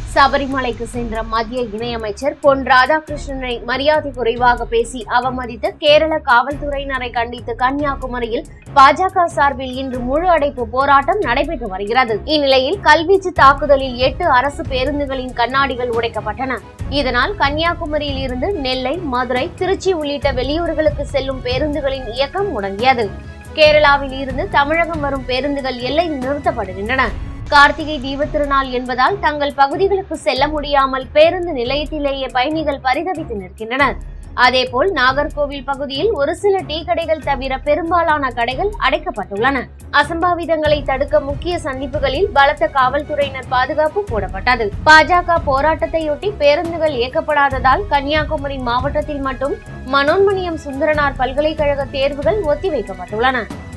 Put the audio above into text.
சபரிமலைக்கு சென்ற மத்திய இணையமைச்சர் பொன் ராதாகிருஷ்ணனை மரியாதை குறைவாக பேசி அவமதித்த கேரள காவல்துறையினரை கண்டித்து கன்னியாகுமரியில் பாஜக சார்பில் இன்று முழு அடைப்பு போராட்டம் நடைபெற்று வருகிறது இந்நிலையில் கல்வீச்சு தாக்குதலில் எட்டு அரசு பேருந்துகளின் கண்ணாடிகள் உடைக்கப்பட்டன இதனால் கன்னியாகுமரியில் இருந்து நெல்லை மதுரை திருச்சி உள்ளிட்ட வெளியூர்களுக்கு செல்லும் பேருந்துகளின் இயக்கம் முடங்கியது கேரளாவில் இருந்து தமிழகம் வரும் பேருந்துகள் எல்லையில் நிறுத்தப்படுகின்றன கார்த்திகை தீபத் திருநாள் என்பதால் தங்கள் பகுதிகளுக்கு செல்ல முடியாமல் பேருந்து நிலையத்திலேயே பயணிகள் பரிதவித்து நிற்கின்றனர் அதேபோல் நாகர்கோவில் பகுதியில் ஒரு சில டீ கடைகள் தவிர பெரும்பாலான கடைகள் அடைக்கப்பட்டுள்ளன அசம்பாவிதங்களை தடுக்க முக்கிய சந்திப்புகளில் பலத்த காவல்துறையினர் பாதுகாப்பு போடப்பட்டது பாஜக போராட்டத்தையொட்டி பேருந்துகள் இயக்கப்படாததால் கன்னியாகுமரி மாவட்டத்தில் மட்டும் மனோன்மணியம் சுந்தரனார் பல்கலைக்கழக தேர்வுகள் ஒத்திவைக்கப்பட்டுள்ளன